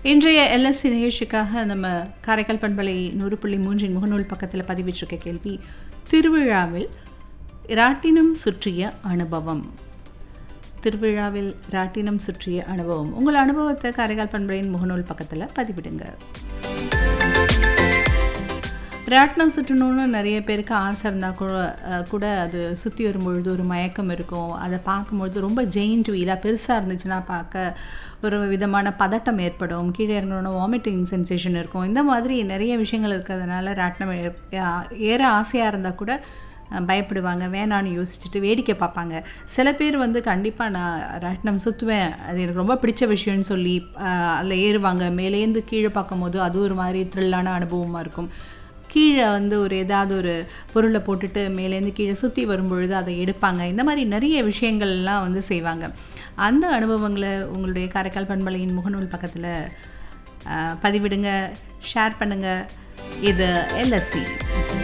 இன்றைய எல்எஸ்சி நிகழ்ச்சிக்காக நம்ம காரைக்கால் பண்பலை நூறு புள்ளி மூன்றின் முகநூல் பக்கத்தில் பதிவிட்டிருக்க கேள்வி திருவிழாவில் ராட்டினம் சுற்றிய அனுபவம் திருவிழாவில் ராட்டினம் சுற்றிய அனுபவம் உங்கள் அனுபவத்தை காரைக்கால் பண்பலையின் முகநூல் பக்கத்தில் பதிவிடுங்க ராட்டினம் சுற்றணும்னு நிறைய பேருக்கு ஆசை இருந்தால் கூட அஹ், கூட அது சுற்றி வரும்பொழுது ஒரு மயக்கம் இருக்கும் அதை பார்க்கும்பொழுது ரொம்ப ஜெயின்ட் வீலாக பெருசாக இருந்துச்சுன்னா பார்க்க ஒரு விதமான பதட்டம் ஏற்படும் கீழே இறங்கணும்னா வாமிட்டிங் சென்சேஷன் இருக்கும் இந்த மாதிரி நிறைய விஷயங்கள் இருக்கிறதுனால ராட்டினம் ஏ- ஆ- ஏற ஆசையாக இருந்தால் கூட அஹ், பயப்படுவாங்க வேணான்னு யோசிச்சுட்டு வேடிக்கை பார்ப்பாங்க சில பேர் வந்து கண்டிப்பாக நான் ராட்டினம் சுற்றுவேன் அது எனக்கு ரொம்ப பிடிச்ச விஷயம்னு சொல்லி அஹ், அதில் ஏறுவாங்க மேலேருந்து கீழே பார்க்கும்போது அது ஒரு மாதிரி த்ரில்லான அனுபவமாக இருக்கும் கீழே வந்து ஒரு ஏதாவது ஒரு பொருளை போட்டுட்டு மேலேருந்து கீழே சுற்றி வரும்பொழுது அதை எடுப்பாங்க இந்த மாதிரி நிறைய விஷயங்கள்லாம் வந்து செய்வாங்க அந்த அனுபவங்களை உங்களுடைய காரைக்கால் பண்பலையின் முகநூல் பக்கத்தில் பதிவிடுங்க ஷேர் பண்ணுங்கள் இது எல்எஸ்சி